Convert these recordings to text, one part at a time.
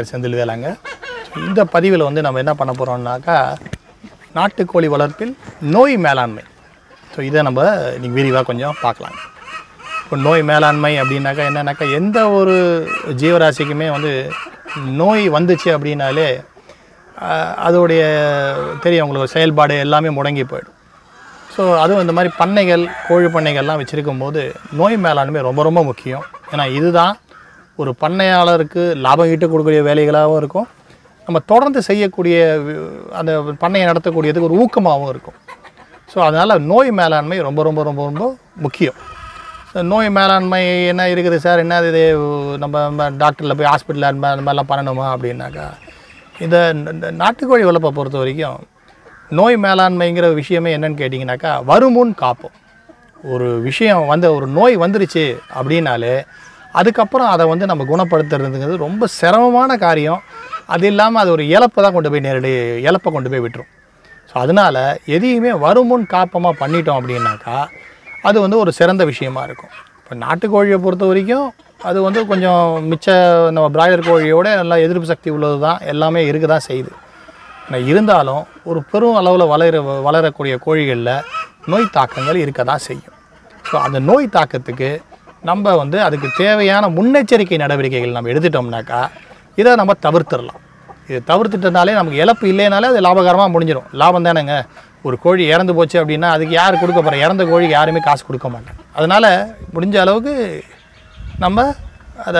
உங்கள் செந்தில் வேலாங்க இந்த பதிவில் வந்து நம்ம என்ன பண்ண போகிறோம்னாக்கா நாட்டுக்கோழி வளர்ப்பில் நோய் மேலாண்மை ஸோ இதை நம்ம இன்னைக்கு விரிவாக கொஞ்சம் பார்க்கலாம் இப்போ நோய் மேலாண்மை அப்படின்னாக்கா என்னன்னாக்கா எந்த ஒரு ஜீவராசிக்குமே வந்து நோய் வந்துச்சு அப்படின்னாலே ஆஹ், அதோடைய தெரியும் உங்களுக்கு செயல்பாடு எல்லாமே முடங்கி போயிடும் ஸோ அதுவும் இந்த மாதிரி பண்ணைகள் கோழி பண்ணைகள்லாம் வச்சுருக்கும் போது நோய் மேலாண்மை ரொம்ப ரொம்ப முக்கியம் ஏன்னா இதுதான் ஒரு பண்ணையாளருக்கு லாபம் ஈட்ட கொடுக்கக்கூடிய வேலைகளாகவும் இருக்கும் நம்ம தொடர்ந்து செய்யக்கூடிய வி- அந்த பண்ணையை நடத்தக்கூடியதுக்கு ஒரு ஊக்கமாகவும் இருக்கும் ஸோ அதனால் நோய் மேலாண்மை ரொம்ப ரொம்ப ரொம்ப ரொம்ப முக்கியம் So, நோய் மேலாண்மை என்ன இருக்குது சார் என்ன இது நம்ம நம்ம டாக்டரில் போய் ஹாஸ்பிட்டலில் அந்த மாதிரி அந்த மாதிரிலாம் பண்ணணுமா அப்படின்னாக்கா இந்த ந- ந- நாட்டுக்கோழி வளர்ப்பை பொறுத்த வரைக்கும் நோய் மேலாண்மைங்கிற விஷயமே என்னன்னு கேட்டிங்கனாக்கா வருமுன் காப்போம் ஒரு விஷயம் வந்து ஒரு நோய் வந்துருச்சு அப்படின்னாலே அதுக்கப்புறம் அதை வந்து நம்ம குணப்படுத்துறதுங்கிறது ரொம்ப சிரமமான காரியம் அது இல்லாமல் அது ஒரு இழப்பை தான் கொண்டு போய் நேரடி இழப்பை கொண்டு போய் விட்டுரும் ஸோ அதனால் எதையுமே வருமுன் காப்பமாக பண்ணிட்டோம் அப்படின்னாக்கா அது வந்து ஒரு சிறந்த விஷயமா இருக்கும் இப்போ நாட்டுக்கோழியை பொறுத்த வரைக்கும் அது வந்து கொஞ்சம் மிச்ச நம்ம பிராய்லர் கோழியோட நல்லா எதிர்ப்பு சக்தி உள்ளது தான் எல்லாமே இருக்க தான் செய்யுது ஆனால் இருந்தாலும் ஒரு பெரும் அளவில் வளர வளரக்கூடிய கோழிகளில் நோய் தாக்கங்கள் இருக்க தான் செய்யும் ஸோ அந்த நோய் தாக்கத்துக்கு நம்ம வந்து அதுக்கு தேவையான முன்னெச்சரிக்கை நடவடிக்கைகள் நம்ம எடுத்துட்டோம்னாக்கா இதை நம்ம தவிர்த்துடலாம் இது தவிர்த்துட்டனாலே நமக்கு இழப்பு இல்லைனாலே அது லாபகரமாக முடிஞ்சிடும் லாபம் தானேங்க ஒரு கோழி இறந்து போச்சு அப்படின்னா அதுக்கு யார் கொடுக்க போகிறோம் இறந்த கோழிக்கு யாருமே காசு கொடுக்க மாட்டாங்க அதனால் முடிஞ்ச அளவுக்கு நம்ம அதை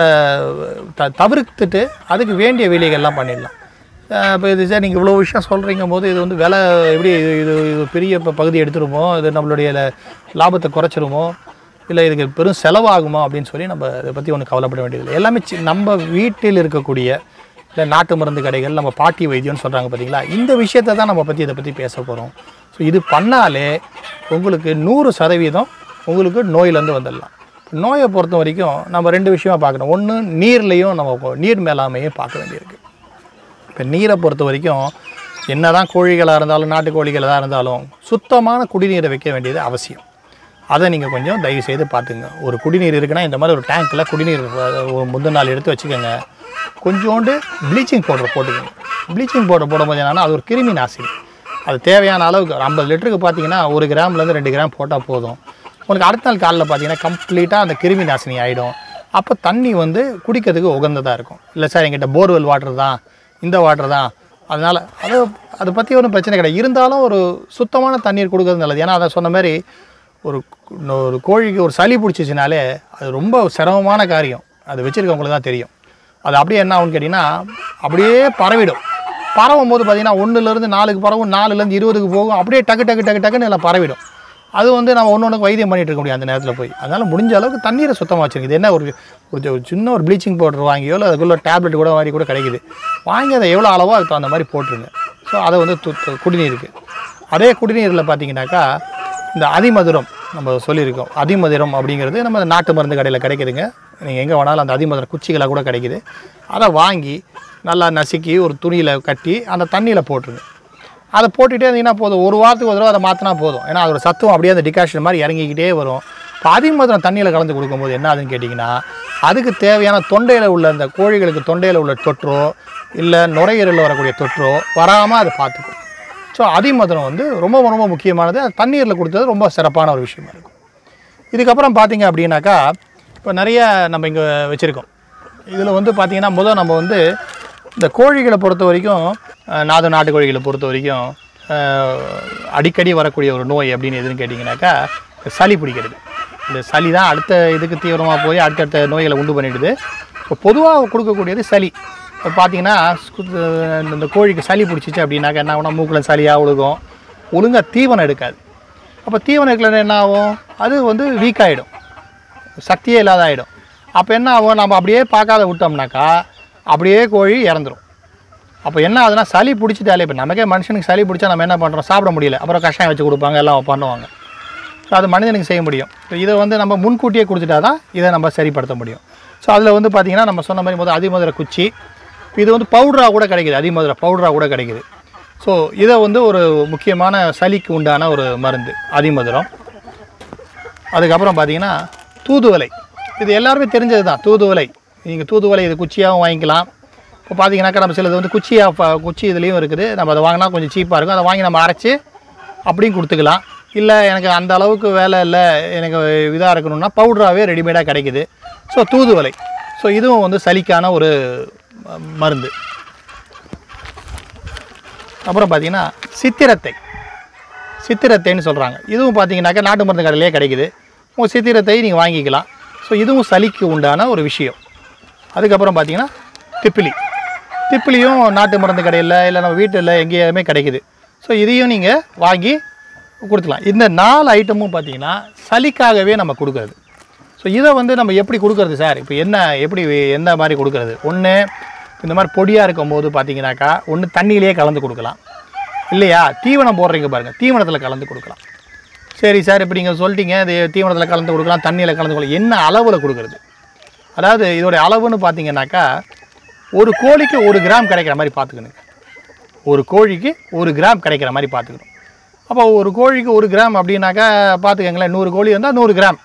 த தவிர்த்துட்டு அதுக்கு வேண்டிய வேலைகள்லாம் பண்ணிடலாம் இப்போ இது சார் நீங்கள் இவ்வளோ விஷயம் சொல்கிறீங்க போது இது வந்து விலை எப்படி இது இது இது பெரிய இப்போ பகுதி எடுத்துருமோ இது நம்மளுடைய ல- லாபத்தை குறைச்சிருமோ இல்லை இதுக்கு பெரும் செலவாகுமா அப்படின்னு சொல்லி நம்ம இதை பற்றி ஒன்றும் கவலைப்பட வேண்டியதில்லை எல்லாமே சி நம்ம வீட்டில் இருக்கக்கூடிய இல்லை நாட்டு மருந்து கடைகள் நம்ம பாட்டி வைத்தியம்னு சொல்கிறாங்க பார்த்தீங்களா இந்த விஷயத்தை தான் நம்ம பற்றி இதை பற்றி பேச போகிறோம் ஸோ இது பண்ணாலே உங்களுக்கு நூறு சதவீதம் உங்களுக்கு நோயிலேருந்து வந்துடலாம் நோயை பொறுத்த வரைக்கும் நம்ம ரெண்டு விஷயமா பார்க்கணும் ஒன்று நீர்லேயும் நம்ம கொ- நீர் மேலாமையும் பார்க்க வேண்டியிருக்கு இப்போ நீரை பொறுத்த வரைக்கும் என்னதான் கோழிகளாக இருந்தாலும் நாட்டுக்கோழிகளாக இருந்தாலும் சுத்தமான குடிநீரை வைக்க வேண்டியது அவசியம் அதை நீங்கள் கொஞ்சம் தயவு செய்து பார்த்துங்க ஒரு குடிநீர் இருக்குன்னா இந்த மாதிரி ஒரு டேங்க்கில் குடிநீர் அஹ், ஒரு முந்தின நாள் எடுத்து வச்சுக்கோங்க கொஞ்சோண்டு ப்ளீச்சிங் பவுடர் போட்டுக்கோங்க ப்ளீச்சிங் பவுடர் போடும்போது என்னன்னா அது ஒரு கிருமி நாசினி அது தேவையான அளவுக்கு ஒரு ஐம்பது லிட்டருக்கு பார்த்தீங்கன்னா ஒரு கிராம்லேருந்து ரெண்டு கிராம் போட்டால் போதும் உங்களுக்கு அடுத்த நாள் காலையில் பார்த்தீங்கன்னா கம்ப்ளீட்டாக அந்த கிருமி நாசினி ஆகிடும் அப்போ தண்ணி வந்து குடிக்கிறதுக்கு உகந்ததாக இருக்கும் இல்லை சார் எங்கிட்ட போர்வெல் வாட்டர் தான் இந்த வாட்டர் தான் அதனால் அது அதை பற்றி ஒன்றும் பிரச்சனை கிடையாது இருந்தாலும் ஒரு சுத்தமான தண்ணீர் கொடுக்கறது நல்லது ஏன்னா அதை சொன்ன மாதிரி ஒரு கு- ஒரு கோழிக்கு ஒரு சளி பிடிச்சிச்சினாலே அது ரொம்ப சிரமமான காரியம் அது வச்சுருக்கவங்களுக்கு தான் தெரியும் அது அப்படியே என்ன ஆகும்னு கேட்டிங்கன்னா அப்படியே பரவிடும் பரவும் போது பார்த்தீங்கன்னா ஒன்றுலேருந்து நாலுக்கு பரவும் நாலுலேருந்து இருபதுக்கு போகும் அப்படியே டக்கு டக்கு டக்கு டக்குன்னு எல்லாம் பரவிடும் அது வந்து நம்ம ஒன்று ஒன்றுக்கு வைத்தியம் பண்ணிட்டு இருக்க முடியும் அந்த நேரத்தில் போய் அதனால் முடிஞ்ச அளவுக்கு தண்ணீரை சுத்தமாக வச்சுருக்கு இது என்ன ஒரு ஒரு ஒரு சின்ன ஒரு ப்ளீச்சிங் பவுடர் வாங்கியோ இல்லை அதுக்குள்ள டேப்லெட் கூட மாதிரி கூட கிடைக்குது வாங்கி அதை எவ்வளோ அளவோ அதுக்கு தகுந்த மாதிரி போட்டுருங்க ஸோ அதை வந்து து- து- குடிநீருக்கு அதே குடிநீரில் பார்த்தீங்கன்னாக்கா இந்த அதிமதுரம் நம்ம சொல்லியிருக்கோம் அதிமதுரம் அப்படிங்கிறது நம்ம நாட்டு மருந்து கடையில் கிடைக்குதுங்க நீங்கள் எங்கே வேணாலும் அந்த அதிமதுரம் குச்சிகளாக கூட கிடைக்குது அதை வாங்கி நல்லா நசுக்கி ஒரு துணியில் கட்டி அந்த தண்ணியில் போட்டுருங்க அதை போட்டுகிட்டே இருந்தீங்கன்னா போதும் ஒரு வாரத்துக்கு ஒரு தடவை அதை மாற்றினா போதும் ஏன்னா அதோட சத்துவம் அப்படியே அந்த டிகாஷன் மாதிரி இறங்கிக்கிட்டே வரும் இப்போ அதிமதுரம் தண்ணியில் கலந்து கொடுக்கும்போது என்ன ஆகுதுன்னு கேட்டிங்கன்னா அதுக்கு தேவையான தொண்டையில் உள்ள அந்த கோழிகளுக்கு தொண்டையில் உள்ள தொற்றோ இல்லை நுரையீரலில் வரக்கூடிய தொற்றோ வராமல் அதை பார்த்துக்கும் ஸோ அதிமதுரம் வந்து ரொம்ப ரொம்ப முக்கியமானது அது தண்ணீரில் கொடுத்தது ரொம்ப சிறப்பான ஒரு விஷயமா இருக்கும் இதுக்கப்புறம் பார்த்தீங்க அப்படின்னாக்கா இப்போ நிறைய நம்ம இங்கே வச்சுருக்கோம் இதில் வந்து பார்த்தீங்கன்னா முதல் நம்ம வந்து இந்த கோழிகளை பொறுத்த வரைக்கும் அஹ், நாது நாட்டு கோழிகளை பொறுத்த வரைக்கும் அஹ், அடிக்கடி வரக்கூடிய ஒரு நோய் அப்படின்னு எதுன்னு கேட்டிங்கனாக்கா சளி பிடிக்கிறது இந்த சளி தான் அடுத்த இதுக்கு தீவிரமாக போய் அடுத்தடுத்த நோய்களை உண்டு பண்ணிடுது இப்போ பொதுவாக கொடுக்கக்கூடியது சளி இப்போ பார்த்தீங்கன்னா ஸ்கு- இந்த கோழிக்கு சளி பிடிச்சிச்சு அப்படின்னாக்கா என்ன ஆகும்னா மூக்கில் சளியாக ஒழுகும் ஒழுங்காக தீவனம் எடுக்காது அப்போ தீவனம் எடுக்கலன்னா என்ன ஆகும் அது வந்து வீக் ஆகிடும் சக்தியே இல்லாத ஆகிடும் அப்போ என்ன ஆகும் நம்ம அப்படியே பார்க்காத விட்டோம்னாக்கா அப்படியே கோழி இறந்துரும் அப்போ என்ன ஆகுதுன்னா சளி பிடிச்சிட்டாலே இப்போ நமக்கே மனுஷனுக்கு சளி பிடிச்சா நம்ம என்ன பண்ணுறோம் சாப்பிட முடியல அப்புறம் கஷாயம் வச்சு கொடுப்பாங்க எல்லாம் பண்ணுவாங்க ஸோ அது மனிதனுக்கு செய்ய முடியும் ஸோ இதை வந்து நம்ம முன்கூட்டியே கொடுத்துட்டா தான் இதை நம்ம சரிப்படுத்த முடியும் ஸோ அதில் வந்து பார்த்திங்கன்னா நம்ம சொன்ன மாதிரி முதல் அதிமதுரை குச்சி இது வந்து பவுடராக கூட கிடைக்குது அதிமதுரை பவுடராக கூட கிடைக்குது ஸோ இதை வந்து ஒரு முக்கியமான சளிக்கு உண்டான ஒரு மருந்து அதிமதுரம் அதுக்கப்புறம் பார்த்தீங்கன்னா தூதுவளை இது எல்லாருமே தெரிஞ்சது தான் தூதுவளை நீங்கள் தூதுவளை இது குச்சியாகவும் வாங்கிக்கலாம் இப்போ பார்த்தீங்கன்னாக்கா நம்ம சிலது வந்து குச்சியாக ப- குச்சி இதுலேயும் இருக்குது நம்ம அதை வாங்கினா கொஞ்சம் சீப்பாக இருக்கும் அதை வாங்கி நம்ம அரைச்சி அப்படியும் கொடுத்துக்கலாம் இல்லை எனக்கு அந்த அளவுக்கு வேலை இல்லை எனக்கு இதாக இருக்கணும்னா பவுடராகவே ரெடிமேடாக கிடைக்குது ஸோ தூதுவளை ஸோ இதுவும் வந்து சளிக்கான ஒரு ம- மருந்து அப்புறம் பார்த்தீங்கன்னா சித்திரத்தை சித்திரத்தைன்னு சொல்கிறாங்க இதுவும் பார்த்தீங்கன்னாக்கா நாட்டு மருந்து கடையிலே கிடைக்குது உங்கள் சித்திரத்தை நீங்கள் வாங்கிக்கலாம் ஸோ இதுவும் சளிக்கு உண்டான ஒரு விஷயம் அதுக்கப்புறம் பார்த்தீங்கன்னா திப்பிலி திப்பிலியும் நாட்டு மருந்து கடையில் இல்லை நம்ம வீட்டில் எங்கேயுமே கிடைக்குது ஸோ இதையும் நீங்கள் வாங்கி கொடுத்துக்கலாம் இந்த நாலு ஐட்டமும் பார்த்தீங்கன்னா சளிக்காகவே நம்ம கொடுக்கறது ஸோ இதை வந்து நம்ம எப்படி கொடுக்கறது சார் இப்போ என்ன எப்படி எந்த மாதிரி கொடுக்கறது ஒன்று இந்த மாதிரி பொடியாக இருக்கும்போது பார்த்தீங்கன்னாக்கா ஒன்று தண்ணியிலேயே கலந்து கொடுக்கலாம் இல்லையா தீவனம் போடுறீங்க பாருங்கள் தீவனத்தில் கலந்து கொடுக்கலாம் சரி சார் இப்போ நீங்கள் சொல்லிட்டீங்க இது தீவனத்தில் கலந்து கொடுக்கலாம் தண்ணியில் கலந்து கொடுக்கலாம் என்ன அளவில் கொடுக்குறது அதாவது இதோடைய அளவுன்னு பார்த்தீங்கன்னாக்கா ஒரு கோழிக்கு ஒரு கிராம் கிடைக்கிற மாதிரி பார்த்துக்கணுங்க ஒரு கோழிக்கு ஒரு கிராம் கிடைக்கிற மாதிரி பார்த்துக்கணும் அப்போ ஒரு கோழிக்கு ஒரு கிராம் அப்படின்னாக்கா பார்த்துக்கங்களேன் நூறு கோழி இருந்தால் நூறு கிராம்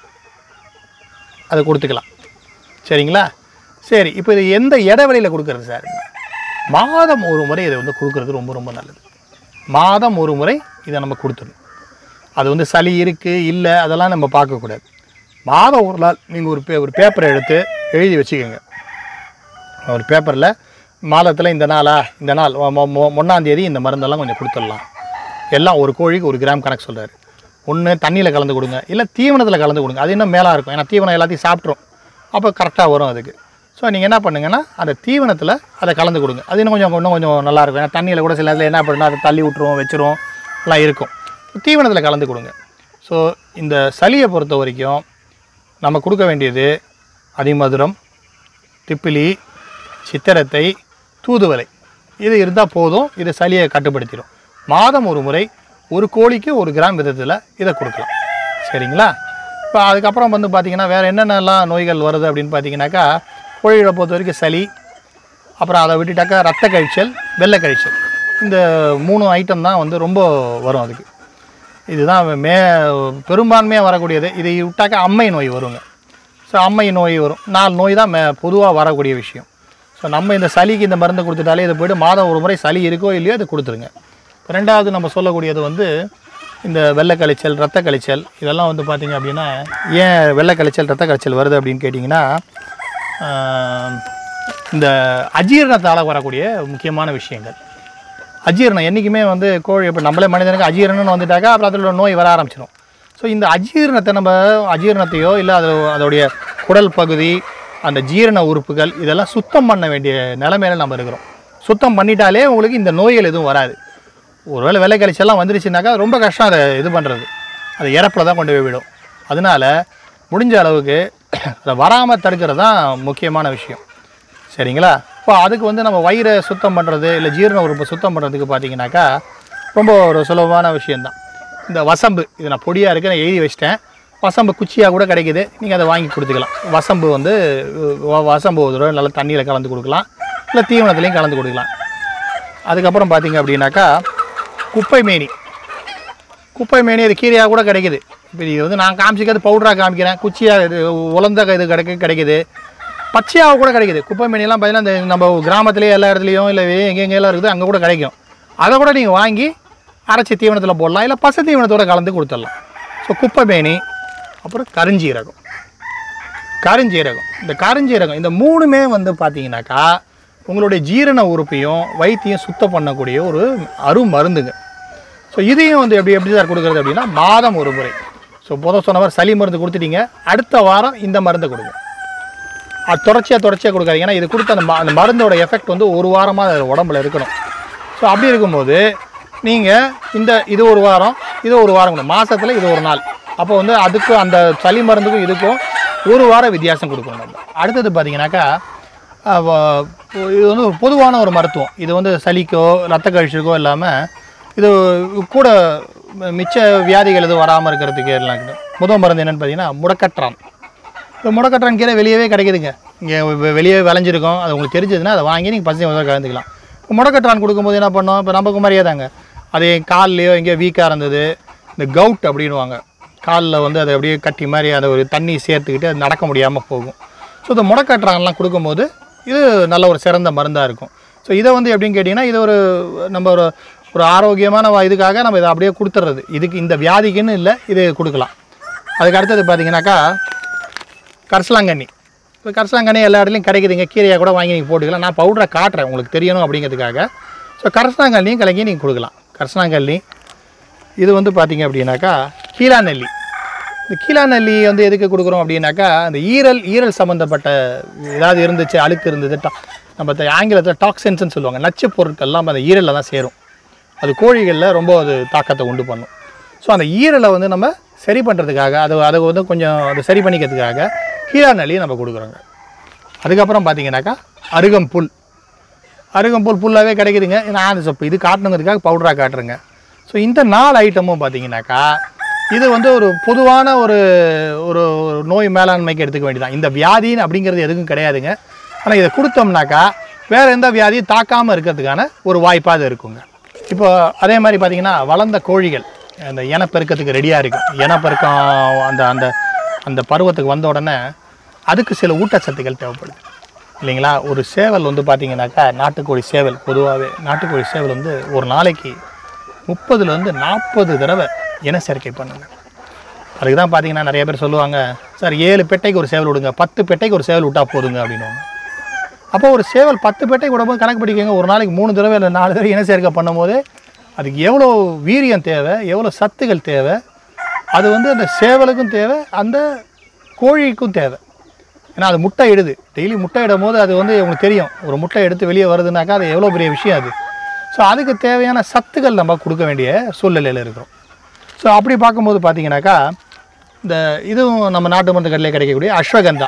அதை கொடுத்துக்கலாம் சரிங்களா சரி இப்போ இது எந்த இடைவெளியில் கொடுக்குறது சார் மாதம் ஒரு முறை இதை வந்து கொடுக்குறது ரொம்ப ரொம்ப நல்லது மாதம் ஒரு முறை இதை நம்ம கொடுத்துடணும் அது வந்து சளி இருக்குது இல்லை அதெல்லாம் நம்ம பார்க்கக்கூடாது மாதம் ஒரு நாள் நீங்கள் ஒரு பே ஒரு பேப்பரை எடுத்து எழுதி வச்சுக்கோங்க ஒரு பேப்பரில் மாதத்தில் இந்த நாளா இந்த நாள் ஒன்றாந்தேதி இந்த மருந்தெல்லாம் கொஞ்சம் கொடுத்துடலாம் எல்லாம் ஒரு கோழிக்கு ஒரு கிராம் கணக்கு சொல்கிறாரு ஒன்று தண்ணியில் கலந்து கொடுங்க இல்லை தீவனத்தில் கலந்து கொடுங்க அது இன்னும் மேலாக இருக்கும் ஏன்னா தீவனம் எல்லாத்தையும் சாப்பிட்ரும் அப்போ கரெக்டாக வரும் அதுக்கு ஸோ நீங்கள் என்ன பண்ணுங்கன்னா அந்த தீவனத்தில் அதை கலந்து கொடுங்க அது இன்னும் கொஞ்சம் இன்னும் கொஞ்சம் நல்லா இருக்கும் ஏன்னா தண்ணியில் கூட சில இதில் என்ன பண்ணணும் அதை தள்ளி விட்டுரும் வச்சிரும் எல்லாம் இருக்கும் தீவனத்தில் கலந்து கொடுங்க ஸோ இந்த சளியை பொறுத்த வரைக்கும் நம்ம கொடுக்க வேண்டியது அதிமதுரம் திப்பிலி சித்திரத்தை தூதுவளை இது இருந்தால் போதும் இது சளியை கட்டுப்படுத்திடும் மாதம் ஒரு முறை ஒரு கோழிக்கு ஒரு கிராம் விதத்தில் இதை கொடுக்கலாம் சரிங்களா இப்போ அதுக்கப்புறம் வந்து பார்த்திங்கன்னா வேறு என்னென்னலாம் நோய்கள் வருது அப்படின்னு பார்த்தீங்கன்னாக்கா கோழிகளை பொறுத்த வரைக்கும் சளி அப்புறம் அதை விட்டுட்டாக்கா ரத்த கழிச்சல் வெள்ளை கழிச்சல் இந்த மூணு ஐட்டம் தான் வந்து ரொம்ப வரும் அதுக்கு இதுதான் மே பெரும்பான்மையாக வரக்கூடியது இதை விட்டாக்கா அம்மை நோய் வருங்க ஸோ அம்மை நோய் வரும் நாலு நோய் தான் மே பொதுவாக வரக்கூடிய விஷயம் ஸோ நம்ம இந்த சளிக்கு இந்த மருந்து கொடுத்துட்டாலே இதை போய்ட்டு மாதம் ஒரு முறை சளி இருக்கோ இல்லையோ அதை கொடுத்துருங்க இப்ப ரெண்டாவது நம்ம சொல்லக்கூடியது வந்து இந்த வெள்ளை கழிச்சல் ரத்த கழிச்சல் இதெல்லாம் வந்து பார்த்திங்க அப்படின்னா ஏன் வெள்ளை கழிச்சல் ரத்த கழிச்சல் வருது அப்படின்னு கேட்டிங்கன்னா ஆஹ், இந்த அஜீரணத்தால் வரக்கூடிய முக்கியமான விஷயங்கள் அஜீரணம் என்றைக்குமே வந்து கோழி இப்போ நம்மளே மனிதனுக்கு அஜீரணம்னு வந்துட்டாக்கா அப்புறம் அதில் நோய் வர ஆரம்பிச்சிடும் ஸோ இந்த அஜீரணத்தை நம்ம அஜீரணத்தையோ இல்லை அது அதோடைய குடல் பகுதி அந்த ஜீரண உறுப்புகள் இதெல்லாம் சுத்தம் பண்ண வேண்டிய நிலைமையில நம்ம இருக்கிறோம் சுத்தம் பண்ணிட்டாலே உங்களுக்கு இந்த நோய்கள் எதுவும் வராது ஒருவேளை வெள்ளை கழிச்செல்லாம் வந்துருச்சுனாக்கா ரொம்ப கஷ்டம் அதை இது பண்ணுறது அது இறப்பில் தான் கொண்டு போய் விடும் அதனால முடிஞ்ச அளவுக்கு அதை வராமல் தடுக்கிறது தான் முக்கியமான விஷயம் சரிங்களா இப்போ அதுக்கு வந்து நம்ம வயிறை சுத்தம் பண்ணுறது இல்லை ஜீரண உறுப்பை சுத்தம் பண்ணுறதுக்கு பார்த்தீங்கன்னாக்கா ரொம்ப ஒரு சுலபமான விஷயந்தான் இந்த வசம்பு இது நான் பொடியாக இருக்கு நான் எழுதி வச்சிட்டேன் வசம்பு குச்சியாக கூட கிடைக்குது நீங்கள் அதை வாங்கி கொடுத்துக்கலாம் வசம்பு வந்து வ- வசம்பு ஒரு தடவை நல்லா தண்ணியில் கலந்து கொடுக்கலாம் இல்லை தீவனத்துலேயும் கலந்து கொடுக்கலாம் அதுக்கப்புறம் பார்த்தீங்க அப்படின்னாக்கா குப்பை மேனி குப்பை மேனி அது கீரையாக கூட கிடைக்குது இப்போ இது வந்து நான் காமிச்சிக்கிறது பவுடராக காமிக்கிறேன் குச்சியாக இது உலர்ந்த இது கிடைக்க கிடைக்குது பச்சையாக கூட கிடைக்குது குப்பை மேனிலாம் பார்த்தீங்கன்னா இந்த நம்ம கிராமத்துலேயே எல்லா இடத்துலையும் இல்லை எங்கே எங்கெல்லாம் இருக்குது அங்கே கூட கிடைக்கும் அதை கூட நீங்கள் வாங்கி அரைச்சி தீவனத்தில் போடலாம் இல்லை பசு தீவனத்தோட கலந்து கொடுத்துடலாம் ஸோ குப்பை மேனி அப்புறம் கருஞ்சீரகம் கருஞ்சீரகம் இந்த கருஞ்சீரகம் இந்த மூணுமே வந்து பார்த்தீங்கன்னாக்கா உங்களுடைய ஜீரண உறுப்பையும் வயிற்றையும் சுத்தம் பண்ணக்கூடிய ஒரு அருமருந்துங்க ஸோ இதையும் வந்து எப்படி எப்படி சார் கொடுக்குறது அப்படின்னா மாதம் ஒரு முறை ஸோ புத சொன்னவர் சளி மருந்து கொடுத்துட்டீங்க அடுத்த வாரம் இந்த மருந்தை கொடுங்க அது தொடர்ச்சியாக தொடர்ச்சியாக கொடுக்காதீங்க ஏன்னா இது கொடுத்த அந்த ம- அந்த மருந்தோட எஃபெக்ட் வந்து ஒரு வாரமாக அது உடம்புல இருக்கணும் ஸோ அப்படி இருக்கும்போது நீங்கள் இந்த இது ஒரு வாரம் இது ஒரு வாரம் கொடுங்க மாதத்தில் இது ஒரு நாள் அப்போ வந்து அதுக்கு அந்த சளி மருந்துக்கும் இதுக்கும் ஒரு வாரம் வித்தியாசம் கொடுக்கணும் நம்ம அடுத்தது பார்த்தீங்கன்னாக்கா அஹ், வ- இது வந்து ஒரு பொதுவான ஒரு மருத்துவம் இது வந்து சளிக்கோ ரத்த கழிச்சுக்கோ இல்லாமல் இது கூட மிச்ச வியாதிகள் எதுவும் வராமல் இருக்கிறதுக்கு எல்லாம் இருக்குது. முதல் மருந்து என்னென்னு பார்த்தீங்கன்னா முடக்கற்றான் இப்போ முடக்கற்றான் கீரை வெளியவே கிடைக்குதுங்க இங்கே வெளியே விளைஞ்சிருக்கும் அது உங்களுக்கு தெரிஞ்சதுன்னா அதை வாங்கி நீங்கள் பசங்க முதல்ல கலந்துக்கலாம் இப்போ முடக்கற்றான் கொடுக்கும்போது என்ன பண்ணோம் இப்போ நமக்கு மாதிரியே தாங்க அது கால்லையோ எங்கேயோ வீக்காக இருந்தது இந்த கவுட் அப்படின்வாங்க காலில் வந்து அதை அப்படியே கட்டி மாதிரி அதை ஒரு தண்ணி சேர்த்துக்கிட்டு அது நடக்க முடியாமல் போகும் ஸோ இந்த முடக்கற்றான்லாம் கொடுக்கும்போது இது நல்ல ஒரு சிறந்த மருந்தாக இருக்கும் ஸோ இதை வந்து எப்படின்னு கேட்டிங்கன்னா இது ஒரு நம்ம ஒரு ஒரு ஆரோக்கியமான வ- இதுக்காக நம்ம இதை அப்படியே கொடுத்துட்றது இதுக்கு இந்த வியாதிக்குன்னு இல்லை இது கொடுக்கலாம் அதுக்கு அடுத்தது பார்த்தீங்கன்னாக்கா கரிசலாங்கண்ணி இப்போ கரிசலாங்கண்ணி எல்லா இடத்துலையும் கிடைக்குதுங்க கீரையாக கூட வாங்கி நீங்கள் போட்டுக்கலாம் நான் பவுடரை காட்டுறேன் உங்களுக்கு தெரியணும் அப்படிங்கிறதுக்காக ஸோ கரிசலாங்கண்ணியும் கலக்கி நீங்கள் கொடுக்கலாம் கரிசலாங்கண்ணி இது வந்து பார்த்தீங்க அப்படின்னாக்கா கீழா நெல்லி இந்த கீழா நெல்லி வந்து எதுக்கு கொடுக்குறோம் அப்படின்னாக்கா அந்த ஈரல் ஈரல் சம்மந்தப்பட்ட ஏதாவது இருந்துச்சு அழுக்கு இருந்தது டா- நம்ம த- ஆங்கிலத்தில் டாக்ஸின்ஸ்னு சொல்லுவாங்க நச்சு பொருட்கள்லாம் அந்த ஈரலில் தான் சேரும் அது கோழிகளில் ரொம்ப அது தாக்கத்தை உண்டு பண்ணும் ஸோ அந்த ஈரலை வந்து நம்ம சரி பண்ணுறதுக்காக அது அதை வந்து கொஞ்சம் அதை சரி பண்ணிக்கிறதுக்காக கீழா நெல்லியை நம்ம கொடுக்குறோங்க அதுக்கப்புறம் பார்த்தீங்கன்னாக்கா அருகம்புல் அருகம்புல் புல்லாகவே கிடைக்குதுங்க நான் இப்போ இது காட்டணுங்கிறதுக்காக பவுடராக காட்டுறேங்க ஸோ இந்த நாலு ஐட்டமும் பார்த்தீங்கன்னாக்கா இது வந்து ஒரு பொதுவான ஒரு ஒரு ஒரு நோய் மேலாண்மைக்கு எடுத்துக்க வேண்டியதான் இந்த வியாதின்னு அப்படிங்கிறது எதுக்கும் கிடையாதுங்க ஆனால் இதை கொடுத்தோம்னாக்கா வேறு எந்த வியாதியும் தாக்காமல் இருக்கிறதுக்கான ஒரு வாய்ப்பாக அது இருக்குங்க இப்போ அதே மாதிரி பார்த்தீங்கன்னா வளர்ந்த கோழிகள் அந்த இனப்பெருக்கத்துக்கு ரெடியாக இருக்கும் இனப்பெருக்கம் அந்த அந்த அந்த பருவத்துக்கு வந்த உடனே அதுக்கு சில ஊட்டச்சத்துக்கள் தேவைப்படுது இல்லைங்களா ஒரு சேவல் வந்து பார்த்தீங்கன்னாக்கா நாட்டுக்கோழி சேவல் பொதுவாகவே நாட்டுக்கோழி சேவல் வந்து ஒரு நாளைக்கு முப்பதுலேருந்து நாற்பது தடவை இன சேர்க்கை பண்ணுங்க அதுக்கு தான் பார்த்தீங்கன்னா நிறைய பேர் சொல்லுவாங்க சார் ஏழு பெட்டைக்கு ஒரு சேவல் விடுங்க பத்து பெட்டைக்கு ஒரு சேவல் விட்டா போதுங்க அப்படின்னுவாங்க அப்போ ஒரு சேவல் பத்து பெட்டை விடும்போது கணக்கு படிக்கங்க ஒரு நாளைக்கு மூணு தடவை இல்லை நாலு தடவை இன சேர்க்கை பண்ணும்போது அதுக்கு எவ்வளோ வீரியம் தேவை எவ்வளோ சத்துக்கள் தேவை அது வந்து அந்த சேவலுக்கும் தேவை அந்த கோழிக்கும் தேவை ஏன்னா அது முட்டை இடுது டெய்லி முட்டை இடும் போது அது வந்து உங்களுக்கு தெரியும் ஒரு முட்டை எடுத்து வெளியே வருதுனாக்கா அது எவ்வளோ பெரிய விஷயம் அது ஸோ அதுக்கு தேவையான சத்துக்கள் நம்ம கொடுக்க வேண்டிய சூழ்நிலையில் இருக்கிறோம் ஸோ அப்படி பார்க்கும்போது பார்த்தீங்கன்னாக்கா இந்த இதுவும் நம்ம நாட்டு மருந்து கடையில் கிடைக்கக்கூடிய அஸ்வகந்தா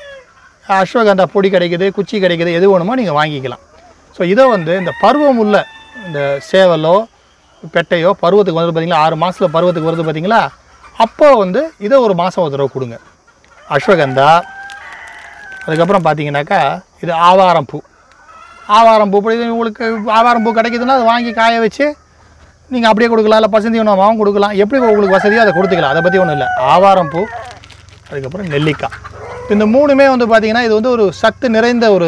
அஸ்வகந்தா பொடி கிடைக்குது குச்சி கிடைக்குது எது வேணுமோ நீங்கள் வாங்கிக்கலாம் ஸோ இதை வந்து இந்த பருவம் உள்ள இந்த சேவலோ பெட்டையோ பருவத்துக்கு வந்து பார்த்தீங்களா ஆறு மாதத்தில் பருவத்துக்கு வருது பார்த்தீங்களா அப்போ வந்து இதை ஒரு மாதம் ஒரு தடவை கொடுங்க அஸ்வகந்தா அதுக்கப்புறம் பார்த்தீங்கன்னாக்கா இது ஆவாரம் பூ ஆவாரம் பூ இப்படி உங்களுக்கு ஆவாரம் பூ கிடைக்குதுன்னா அதை வாங்கி காய வச்சு நீங்கள் அப்படியே கொடுக்கலாம் இல்லை பசந்தி உணவாகவும் கொடுக்கலாம் எப்படி உங்களுக்கு வசதியோ அதை கொடுத்துக்கலாம் அதை பற்றி ஒன்றும் இல்லை ஆவாரம் பூ அதுக்கப்புறம் நெல்லிக்காய் இந்த மூணுமே வந்து பார்த்திங்கன்னா இது வந்து ஒரு சத்து நிறைந்த ஒரு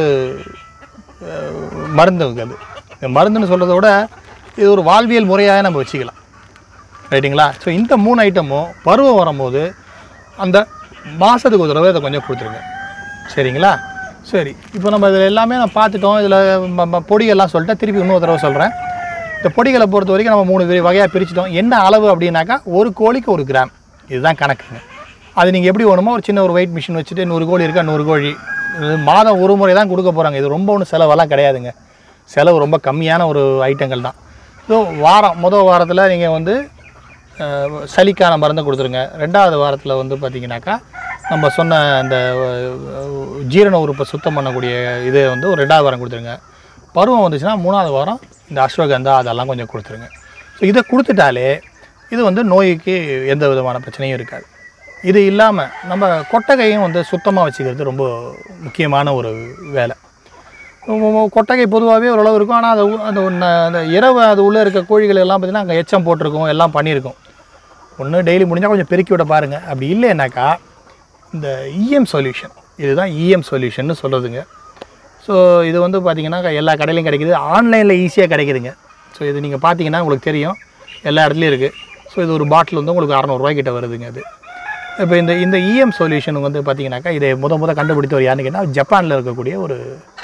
அஹ், மருந்து அது இந்த மருந்துன்னு சொல்கிறத விட இது ஒரு வாழ்வியல் முறையாக நம்ம வச்சுக்கலாம் ரைட்டுங்களா ஸோ இந்த மூணு ஐட்டமும் பருவம் வரும்போது அந்த மாதத்துக்கு ஒரு தடவை இதை கொஞ்சம் கொடுத்துருங்க சரிங்களா சரி இப்போ நம்ம இதில் எல்லாமே நான் பார்த்துட்டோம் இதில் பொடிகள்லாம் சொல்லிட்டேன் திருப்பி இன்னொரு தடவை சொல்கிறேன் இந்த பொடிகளை பொறுத்த வரைக்கும் நம்ம மூணு வகையாக பிரிச்சிட்டோம் என்ன அளவு அப்படின்னாக்கா ஒரு கோழிக்கு ஒரு கிராம் இதுதான் கணக்குங்க அது நீங்கள் எப்படி வேணுமோ ஒரு சின்ன ஒரு வெயிட் மிஷின் வச்சுட்டு நூறு கோழி இருக்கா நூறு கோழி இது மாதம் ஒரு முறை தான் கொடுக்க போகிறாங்க இது ரொம்ப ஒன்றும் செலவெல்லாம் கிடையாதுங்க செலவு ரொம்ப கம்மியான ஒரு ஐட்டங்கள் தான் ஸோ வாரம் முதல் வாரத்தில் நீங்கள் வந்து அஹ், சளிக்கான மருந்தை கொடுத்துருங்க ரெண்டாவது வாரத்தில் வந்து பார்த்தீங்கன்னாக்கா நம்ம சொன்ன அந்த அஹ், ஜீரண உறுப்பை சுத்தம் பண்ணக்கூடிய இதை வந்து ஒரு ரெண்டாவது வாரம் கொடுத்துருங்க பருவம் வந்துச்சுன்னா மூணாவது வாரம் இந்த அஸ்வகந்தா அதெல்லாம் கொஞ்சம் கொடுத்துருங்க ஸோ இதை கொடுத்துட்டாலே இது வந்து நோய்க்கு எந்த விதமான பிரச்சனையும் இருக்காது இது இல்லாமல் நம்ம கொட்டகையும் வந்து சுத்தமாக வச்சுக்கிறது ரொம்ப முக்கியமான ஒரு வேலை உ- உ- கொட்டகை பொதுவாகவே ஓரளவு இருக்கும் ஆனால் அது உ- அந்த ஒன்று அந்த இரவு அது உள்ளே இருக்க கோழிகள் எல்லாம் பார்த்தீங்கன்னா அங்கே எச்சம் போட்டிருக்கும் எல்லாம் பண்ணியிருக்கும் ஒன்று டெய்லி முடிஞ்சால் கொஞ்சம் பெருக்கி விட பாருங்கள் அப்படி இல்லைன்னாக்கா இந்த இஎம் சொல்யூஷன் இதுதான் இஎம் சொல்யூஷன்னு சொல்கிறதுங்க ஸோ இது வந்து பார்த்தீங்கன்னா எல்லா கடையிலையும் கிடைக்குது ஆன்லைனில் ஈஸியாக கிடைக்குதுங்க ஸோ இது நீங்கள் பார்த்தீங்கன்னா உங்களுக்கு தெரியும் எல்லா இடத்துலையும் இருக்குது ஸோ இது ஒரு பாட்டில் வந்து உங்களுக்கு அறநூறுவாய் கிட்ட வருதுங்க அது இப்போ இந்த இந்த இஎம் சொல்யூஷன் வந்து பார்த்தீங்கன்னாக்கா இதை முத முத கண்டுபிடித்தவர் யாருன்னு கேட்டால் ஜப்பானில் இருக்கக்கூடிய ஒரு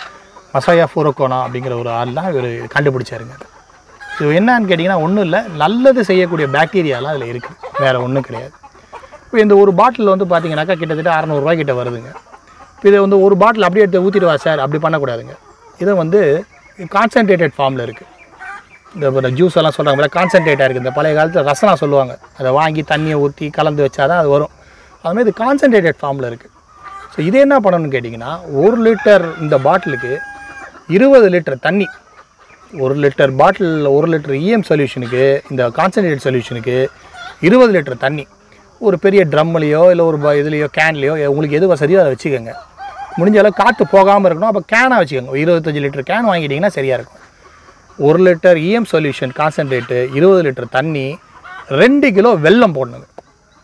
மசாயா ஃபுரோகோனா அப்படிங்கிற ஒரு ஆள் தான் இவர் கண்டுபிடிச்சாருங்க அது இது என்னன்னு கேட்டிங்கன்னா ஒன்றும் இல்லை நல்லது செய்யக்கூடிய பாக்டீரியாலாம் அதில் இருக்குது வேறு ஒன்றும் கிடையாது இப்போ இந்த ஒரு பாட்டில் வந்து பார்த்தீங்கன்னாக்கா கிட்டத்தட்ட அறநூறுவா கிட்ட வருதுங்க இப்போ இதை வந்து ஒரு பாட்டில் அப்படியே எடுத்து ஊற்றிடுவா சார் அப்படி பண்ணக்கூடாதுங்க இதை வந்து கான்சன்ட்ரேட்டட் ஃபார்மில் இருக்குது இந்த இந்த ஜூஸ் எல்லாம் சொல்கிறாங்க கான்சன்ட்ரேட்டாக இருக்குது இந்த பழைய காலத்தில் ரசனா சொல்லுவாங்க அதை வாங்கி தண்ணியை ஊற்றி கலந்து வச்சா தான் அது வரும் அதுமாதிரி இது கான்சன்ட்ரேட்டட் ஃபார்மில் இருக்குது ஸோ இது என்ன பண்ணணும்னு கேட்டிங்கன்னா ஒரு லிட்டர் இந்த பாட்டிலுக்கு இருபது லிட்டர் தண்ணி ஒரு லிட்டர் பாட்டில் ஒரு லிட்டர் இஎம் சொல்யூஷனுக்கு இந்த கான்சன்ட்ரேட் சொல்யூஷனுக்கு இருபது லிட்டர் தண்ணி ஒரு பெரிய ட்ரம்லையோ இல்லை ஒரு ப- இதுலையோ கேன்லையோ உங்களுக்கு எது வசதியோ அதை வச்சுக்கோங்க முடிஞ்ச அளவு காற்று போகாமல் இருக்கணும் அப்போ கேனாக வச்சுக்கோங்க ஒரு இருபத்தஞ்சி லிட்டர் கேன் வாங்கிட்டீங்கன்னா சரியாக இருக்கும் ஒரு லிட்டர் இஎம் சொல்யூஷன் கான்சன்ட்ரேட்டு இருபது லிட்டர் தண்ணி ரெண்டு கிலோ வெல்லம் போடணுங்க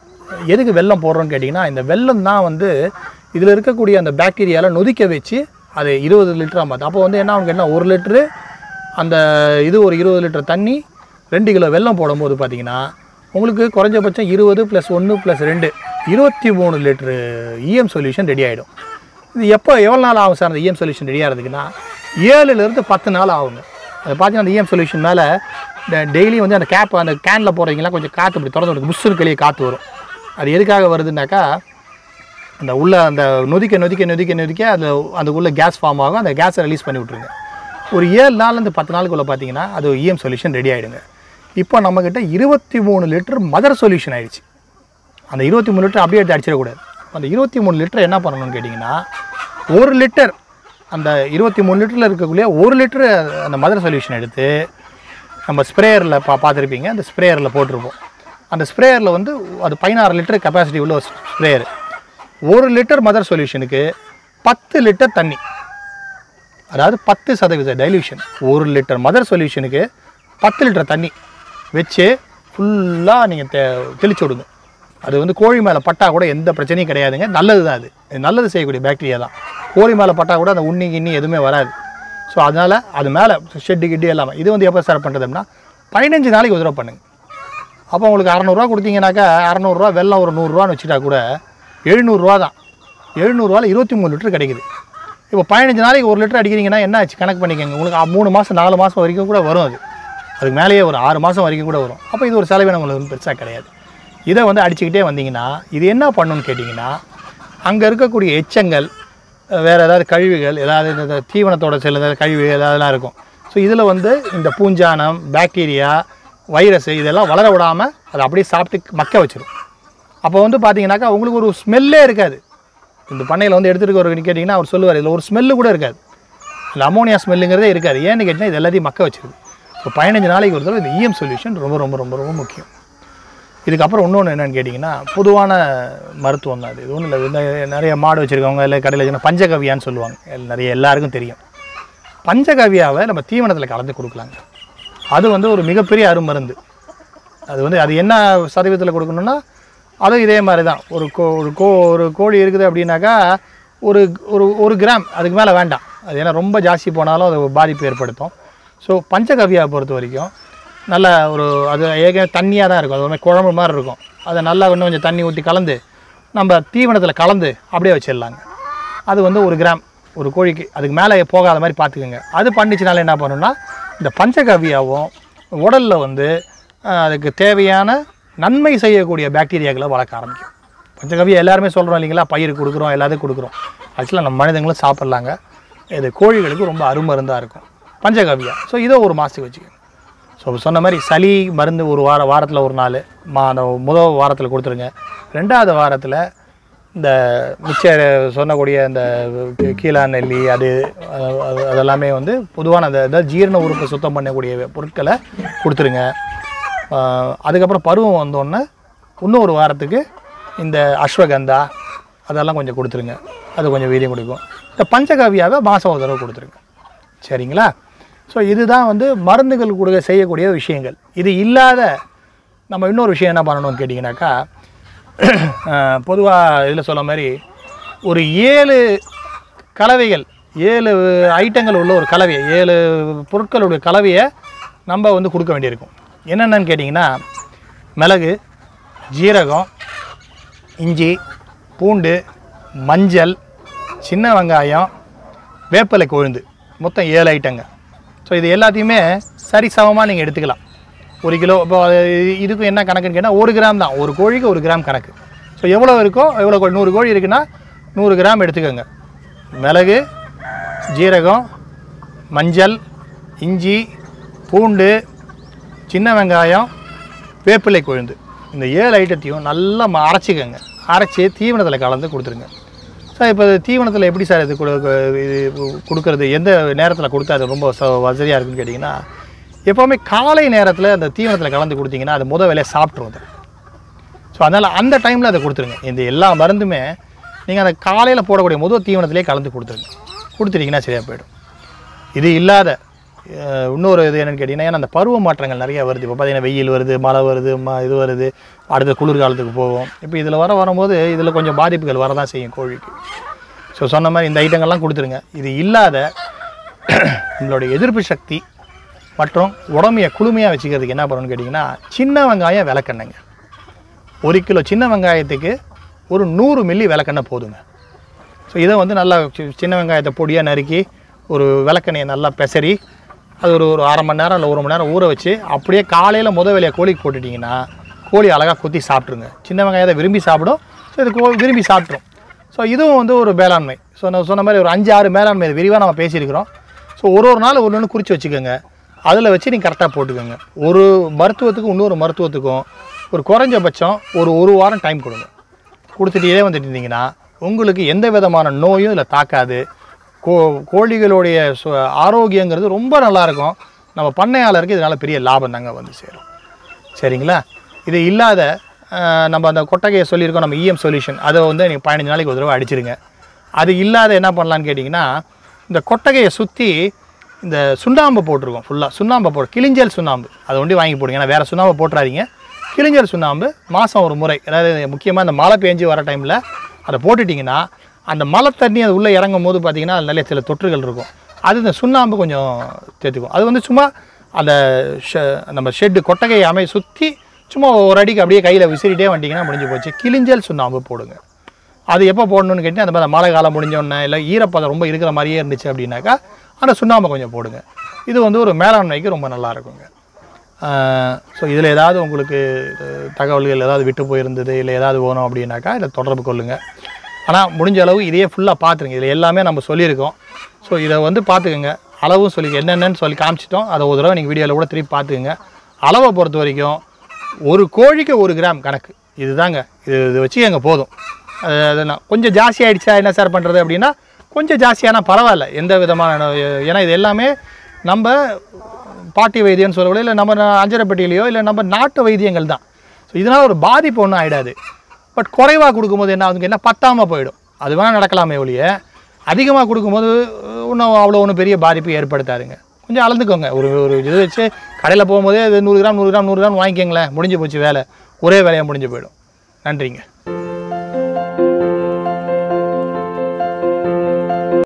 எதுக்கு வெல்லம் போடுறோன்னு கேட்டிங்கன்னா இந்த வெல்லம் தான் வந்து இதில் இருக்கக்கூடிய அந்த பாக்டீரியாவில் நொதிக்க வச்சு அது இருபது லிட்டராக மாற்று அப்போ வந்து என்ன அவனுக்கு என்ன ஒரு லிட்ரு அந்த இது ஒரு இருபது லிட்டர் தண்ணி ரெண்டு கிலோ வெல்லம் போடும்போது பார்த்தீங்கன்னா உங்களுக்கு குறைஞ்சபட்சம் இருபது ப்ளஸ் ஒன்று ப்ளஸ் ரெண்டு இருபத்தி மூணு லிட்ரு இஎம் சொல்யூஷன் ரெடி ஆகிடும் இது எப்போ எவ்வளோ நாள் ஆகும் சார் அந்த இஎம் சொல்யூஷன் ரெடி ஆகிறதுக்குன்னா ஏழுலேருந்து பத்து நாள் ஆகுங்க அது பார்த்தீங்கன்னா அந்த இஎம் சொல்யூஷன் மேலே டெய்லி வந்து அந்த கேப் அந்த கேனில் போடுறீங்களா கொஞ்சம் காற்று இப்படி திறந்து விடுது முஸ்ஸுக்கு வெளியே காற்று வரும் அது எதுக்காக வருதுன்னாக்கா அந்த உள்ள அந்த நொதிக்க நொதிக்க நொதிக்க நொதிக்க அந்த அந்த உள்ள கேஸ் ஃபார்ம் ஆகும் அந்த கேஸை ரிலீஸ் பண்ணி விட்ருங்க ஒரு ஏழு நாள்லேருந்து பத்து நாளுக்குள்ளே பார்த்தீங்கன்னா அது இஎம் சொல்யூஷன் ரெடி ஆகிடுங்க இப்போ நம்மக்கிட்ட இருபத்தி மூணு லிட்டர் மதர் சொல்யூஷன் ஆயிடுச்சு அந்த இருபத்தி மூணு லிட்டர் அப்படியே எடுத்து அடிச்சிடக்கூடாது அந்த இருபத்தி மூணு லிட்டர் என்ன பண்ணணும்னு கேட்டிங்கன்னா ஒரு லிட்டர் அந்த இருபத்தி மூணு லிட்டரில் இருக்கக்கூடிய ஒரு லிட்டர் அந்த மதர் சொல்யூஷன் எடுத்து நம்ம ஸ்ப்ரேயரில் பா பார்த்துருப்பீங்க அந்த ஸ்ப்ரேயரில் போட்டிருப்போம் அந்த ஸ்ப்ரேயரில் வந்து அது பதினாறு லிட்டர் கெப்பாசிட்டி உள்ள ஒரு ஸ்ப்ரேயர் ஒரு லிட்டர் மதர் சொல்யூஷனுக்கு பத்து லிட்டர் தண்ணி அதாவது பத்து சதவீத டைல்யூஷன் ஒரு லிட்டர் மதர் சொல்யூஷனுக்கு பத்து லிட்டர் தண்ணி வச்சு ஃபுல்லாக நீங்கள் தெ தெளிச்சு விடுங்க அது வந்து கோழி மேலே பட்டா கூட எந்த பிரச்சனையும் கிடையாதுங்க நல்லது தான் அது இது நல்லது செய்யக்கூடிய பாக்டீரியா தான் கோழி மேலே பட்டா கூட அந்த உண்ணி கிண்ணி எதுவுமே வராது ஸோ அதனால் அது மேலே ஷெட்டு கிட்டு எல்லாமே இது வந்து எப்போ ஸ்டார்ட் பண்ணுறதுன்னா பதினஞ்சு நாளைக்கு உதவி பண்ணுங்க அப்போ உங்களுக்கு அறநூறுவா கொடுத்தீங்கன்னாக்கா அறநூறுவா வெள்ளம் ஒரு நூறுரூவான்னு வச்சுட்டா கூட எழுநூறுவா தான் எழுநூறுவாவில் இருபத்தி மூணு லிட்டர் கிடைக்குது இப்போ பதினஞ்சு நாளைக்கு ஒரு லிட்டர் அடிக்கிறீங்கன்னா என்ன ஆச்சு கணக்கு பண்ணிக்கோங்க உங்களுக்கு ஆ- மூணு மாதம் நாலு மாதம் வரைக்கும் கூட வரும் அது அதுக்கு மேலேயே ஒரு ஆறு மாதம் வரைக்கும் கூட வரும் அப்போ இது ஒரு செலவினம் உங்களுக்கு வந்து பெருசாக கிடையாது இதை வந்து அடிச்சுக்கிட்டே வந்தீங்கன்னா இது என்ன பண்ணுன்னு கேட்டிங்கன்னா அங்கே இருக்கக்கூடிய எச்சங்கள் அஹ், வேறு ஏதாவது கழிவுகள் ஏதாவது இந்த- இந்த தீவனத்தோட சில ஏதாவது கழிவு ஏதாவதுலாம் இருக்கும் ஸோ இதில் வந்து இந்த பூஞ்சானம் பாக்டீரியா வைரஸ் இதெல்லாம் வளர விடாமல் அதை அப்படியே சாப்பிட்டு மக்க வச்சிடும் அப்போ வந்து பார்த்தீங்கன்னாக்கா உங்களுக்கு ஒரு ஸ்மெல்லே இருக்காது இந்த பண்ணையில் வந்து எடுத்துகிட்டு ஒரு கேட்டிங்கன்னா அவர் சொல்லுவார் இதில் ஒரு ஸ்மெல்லு கூட இருக்காது இந்த அமோனியா ஸ்மெல்லுங்கிறதே இருக்காது ஏன்னு கேட்டிங்கன்னா இது எல்லாத்தையும் மக்க வச்சிருது இப்போ பதினஞ்சு நாளைக்கு ஒரு தடவை இந்த இஎம் சொல்யூஷன் ரொம்ப ரொம்ப ரொம்ப ரொம்ப முக்கியம் இதுக்கப்புறம் இன்னொன்று என்னன்னு கேட்டிங்கன்னா பொதுவான மருத்துவம் தான் அது இது ஒன்றும் இல்லை இந்த நிறைய மாடு வச்சுருக்கவங்க இல்லை கடையில் வச்சுருக்க பஞ்சகவியான்னு சொல்லுவாங்க எல்~ நிறைய எல்லாருக்கும் தெரியும் பஞ்சகவியாவை நம்ம தீவனத்தில் கலந்து கொடுக்கலாங்க அது வந்து ஒரு மிகப்பெரிய அருமருந்து அது வந்து அது என்ன சதவீதத்தில் கொடுக்கணும்னா அதுவும் இதே மாதிரி தான் ஒரு கோ ஒரு கோ ஒரு கோழி இருக்குது அப்படின்னாக்கா ஒரு ஒரு ஒரு கிராம் அதுக்கு மேலே வேண்டாம் அது ஏன்னா ரொம்ப ஜாஸ்தி போனாலும் அது ஒரு பாதிப்பு ஏற்படுத்தும் ஸோ பஞ்சகவியாவை பொறுத்த வரைக்கும் நல்ல ஒரு அது ஏற்கனவே தண்ணியாக தான் இருக்கும் அது ஒரு மாதிரி குழம்பு மாதிரி இருக்கும் அதை நல்லா இன்னும் கொஞ்சம் தண்ணி ஊற்றி கலந்து நம்ம தீவனத்தில் கலந்து அப்படியே வச்சிடலாங்க அது வந்து ஒரு கிராம் ஒரு கோழிக்கு அதுக்கு மேலே போகாத மாதிரி பார்த்துக்குங்க அது பண்ணிச்சுனால என்ன பண்ணுன்னா இந்த பஞ்சகவியாவும் உடலில் வந்து அஹ், அதுக்கு தேவையான நன்மை செய்யக்கூடிய பாக்டீரியாக்களை வளர்க்க ஆரம்பிக்கும் பஞ்சகவியா எல்லாருமே சொல்கிறோம் இல்லைங்களா பயிர் கொடுக்குறோம் எல்லாத்துக்கும் கொடுக்குறோம் ஆக்சுவலாக நம்ம மனிதங்களும் சாப்பிட்லாங்க இது கோழிகளுக்கு ரொம்ப அருமருந்தாக இருக்கும் பஞ்சகவியா ஸோ இதை ஒரு மாதத்துக்கு வச்சுக்கோங்க ஸோ சொன்ன மாதிரி சளி மருந்து ஒரு வார வாரத்தில் ஒரு நாள் மா அந்த முதல் வாரத்தில் கொடுத்துருங்க ரெண்டாவது வாரத்தில் இந்த மிச்ச சொன்னக்கூடிய இந்த கீ- கீழா நெல்லி அது அது- அது- அதெல்லாமே வந்து பொதுவான அந்த அதாவது ஜீரண உறுப்பை சுத்தம் பண்ணக்கூடிய பொருட்களை கொடுத்துருங்க ஆஹ் அதுக்கப்புறம் பருவம் வந்தோடனே இன்னொரு வாரத்துக்கு இந்த அஸ்வகந்தா அதெல்லாம் கொஞ்சம் கொடுத்துருங்க அது கொஞ்சம் வீரியம் கொடுக்கும் இந்த பஞ்சகாவியாவை மாதம் ஒரு தடவை கொடுத்துருங்க சரிங்களா ஸோ இதுதான் வந்து மருந்துகள் கொடுக்க செய்யக்கூடிய விஷயங்கள் இது இல்லாத நம்ம இன்னொரு விஷயம் என்ன பண்ணணும்னு கேட்டிங்கனாக்கா பொதுவாக இதில் சொன்ன மாதிரி ஒரு ஏழு கலவைகள் ஏழு ஐட்டங்கள் உள்ள ஒரு கலவையை ஏழு பொருட்களுடைய கலவையை நம்ம வந்து கொடுக்க வேண்டியிருக்கும் என்னென்னு கேட்டிங்கன்னா மிளகு ஜீரகம் இஞ்சி பூண்டு மஞ்சள் சின்ன வெங்காயம் வேப்பிலை கொழுந்து மொத்தம் ஏழு ஐட்டங்க ஸோ இது எல்லாத்தையுமே சரிசமமாக நீங்கள் எடுத்துக்கலாம் ஒரு கிலோ இப்போ அது இதுக்கும் என்ன கணக்குன்னு கேட்டால் ஒரு கிராம் தான் ஒரு கோழிக்கு ஒரு கிராம் கணக்கு ஸோ எவ்வளோ இருக்கோ எவ்வளோ கோழி நூறு கோழி இருக்குன்னா நூறு கிராம் எடுத்துக்கோங்க மிளகு ஜீரகம் மஞ்சள் இஞ்சி பூண்டு சின்ன வெங்காயம் வேப்பிலை கொழுந்து இந்த ஏழு ஐட்டத்தையும் நல்லா ம- அரைச்சிக்கோங்க அரைச்சி தீவனத்தில் கலந்து கொடுத்துருங்க சார் இப்போ தீவனத்தில் எப்படி சார் இது கொடு- இது கொடுக்கறது எந்த நேரத்தில் கொடுத்தா அது ரொம்ப ச வசதியாக இருக்குன்னு கேட்டிங்கன்னா எப்போவுமே காலை நேரத்தில் அந்த தீவனத்தில் கலந்து கொடுத்தீங்கன்னா அது முத வேலையை சாப்பிட்ரும் அது ஸோ அதனால் அந்த டைமில் அதை கொடுத்துருங்க இந்த எல்லா மருந்துமே நீங்கள் அந்த காலையில் போடக்கூடிய முதல் தீவனத்திலே கலந்து கொடுத்துருங்க கொடுத்துட்டீங்கன்னா சரியாக போயிடும் இது இல்லாத அஹ், இன்னொரு இது என்னன்னு கேட்டிங்கன்னா ஏன்னா அந்த பருவ மாற்றங்கள் நிறைய வருது இப்போ பார்த்தீங்கன்னா வெயில் வருது மழை வருது ம இது வருது அடுத்த குளிர்காலத்துக்கு போகும் இப்போ இதில் வர வரும்போது இதில் கொஞ்சம் பாதிப்புகள் வரதான் செய்யும் கோழிக்கு ஸோ சொன்ன மாதிரி இந்த ஐட்டங்கள்லாம் கொடுத்துருங்க இது இல்லாத நம்மளுடைய எதிர்ப்பு சக்தி மற்றும் உடம்பைய குளுமையாக வச்சுக்கிறதுக்கு என்ன பண்ணணும்னு கேட்டிங்கன்னா சின்ன வெங்காயம் விளக்கெண்ணெங்க ஒரு கிலோ சின்ன வெங்காயத்துக்கு ஒரு நூறு மில்லி விளக்கெண்ணெய் போதுங்க ஸோ இதை வந்து நல்லா சி- சின்ன வெங்காயத்தை பொடியாக நறுக்கி ஒரு விளக்கெண்ணெயை நல்லா பெசரி அது ஒரு ஒரு அரை மணி நேரம் இல்லை ஒரு மணி நேரம் ஊற வச்சு அப்படியே காலையில் முத வேலையை கோழிக்கு போட்டுட்டிங்கன்னா கோழி அழகாக கொத்தி சாப்பிட்ருங்க சின்ன வெங்காயத்தை விரும்பி சாப்பிடும் ஸோ இது கோ விரும்பி சாப்பிட்ரும் ஸோ இதுவும் வந்து ஒரு மேலாண்மை ஸோ நான் சொன்ன மாதிரி ஒரு அஞ்சு ஆறு மேலாண்மை விரிவாக நம்ம பேசியிருக்கிறோம் ஸோ ஒரு ஒரு நாள் ஒன்று ஒன்று குறித்து வச்சுக்கோங்க அதில் வச்சு நீங்கள் கரெக்டாக போட்டுக்கோங்க ஒரு மருத்துவத்துக்கும் இன்னொரு மருத்துவத்துக்கும் ஒரு குறைஞ்சபட்சம் ஒரு ஒரு வாரம் டைம் கொடுங்க கொடுத்துட்டே வந்துட்டு இருந்தீங்கன்னா உங்களுக்கு எந்த விதமான நோயும் இதில் தாக்காது கோ கோழிகளுடைய சு ஆரோக்கியங்கிறது ரொம்ப நல்லாயிருக்கும் நம்ம பண்ணையாளருக்கு இதனால் பெரிய லாபம் தாங்க வந்து சேரும் சரிங்களா இது இல்லாத அஹ், நம்ம அந்த கொட்டகையை சொல்லியிருக்கோம் நம்ம இஎம் சொல்யூஷன் அதை வந்து நீங்கள் பதினஞ்சு நாளைக்கு ஒரு தடவை அடிச்சிருங்க அது இல்லாத என்ன பண்ணலான்னு கேட்டிங்கன்னா இந்த கொட்டகையை சுற்றி இந்த சுண்ணாம்பு போட்டிருக்கோம் ஃபுல்லாக சுண்ணாம்பை போட்டு கிளிஞ்சல் சுண்ணாம்பு அதை ஒண்டி வாங்கி போடுங்க ஏன்னா வேறு சுண்ணாம்பு போட்டுறாதீங்க கிளிஞ்சல் சுண்ணாம்பு மாதம் ஒரு முறை அதாவது முக்கியமாக இந்த மழை பெஞ்சு வர டைமில் அதை போட்டுட்டிங்கன்னா அந்த மழை தண்ணி அது உள்ளே இறங்கும் போது பார்த்தீங்கன்னா அதில் நிறைய சில தொற்றுகள் இருக்கும் அது இந்த சுண்ணாம்பு கொஞ்சம் சேர்த்துக்கும் அது வந்து சும்மா அந்த ஷெ- நம்ம ஷெட்டு கொட்டகையை அமை சுற்றி சும்மா ஒரு அடிக்கு அப்படியே கையில் விசிறிட்டே வந்துட்டிங்கன்னா முடிஞ்சு போச்சு கிளிஞ்சல் சுண்ணாம்பு போடுங்க அது எப்போ போடணும்னு கேட்டிங்கன்னா அந்த மாதிரி மழை காலம் முடிஞ்சோடனே இல்லை ஈரப்பதம் ரொம்ப இருக்கிற மாதிரியே இருந்துச்சு அப்படின்னாக்கா அந்த சுண்ணாம்பை கொஞ்சம் போடுங்க இது வந்து ஒரு மேலாண்மைக்கு ரொம்ப நல்லா இருக்குங்க ஸோ இதில் ஏதாவது உங்களுக்கு அஹ், தகவல்கள் ஏதாவது விட்டு போயிருந்தது இல்லை ஏதாவது வேணும் அப்படின்னாக்கா இதை தொடர்பு கொள்ளுங்கள் ஆனால் முடிஞ்ச அளவு இதையே ஃபுல்லாக பார்த்துருங்க இதில் எல்லாமே நம்ம சொல்லியிருக்கோம் ஸோ இதை வந்து பார்த்துக்குங்க அளவும் சொல்லி என்னென்னு சொல்லி காமிச்சிட்டோம் அதை ஒரு தடவை நீங்கள் வீடியோவில் கூட திருப்பி பார்த்துக்குங்க அளவை பொறுத்த வரைக்கும் ஒரு கோழிக்கு ஒரு கிராம் கணக்கு இதுதாங்க இது இது வச்சு எங்கே போதும் அது அது நான் கொஞ்சம் ஜாஸ்தி ஆயிடுச்சா என்ன சார் பண்ணுறது அப்படின்னா கொஞ்சம் ஜாஸ்தியானா பரவாயில்ல எந்த விதமான ஏன்னா இது எல்லாமே நம்ம பாட்டி வைத்தியம்னு சொல்லக்கூட இல்லை நம்ம நா- அஞ்சரைப்பட்டியிலையோ இல்லை நம்ம நாட்டு வைத்தியங்கள் தான் ஸோ இதனால் ஒரு பாதிப்பு ஒன்றும் ஆகிடாது பட் குறைவாக கொடுக்கும்போது என்ன ஆகுதுங்க என்ன பத்தாமல் போயிடும் அது வேணால் நடக்கலாமே ஒழிய அதிகமாக கொடுக்கும்போது இன்னும் அவ்வளோ ஒன்றும் பெரிய பாதிப்பு ஏற்படுத்தாதுங்க கொஞ்சம் அளந்துக்கோங்க ஒரு ஒரு இது வச்சு கடையில் போகும்போதே அது நூறு கிராம் நூறு கிராம் நூறு கிராம் வாங்கிக்கோங்களேன் முடிஞ்சு போச்சு வேலை ஒரே வேலையாக முடிஞ்சு போயிடும் நன்றிங்க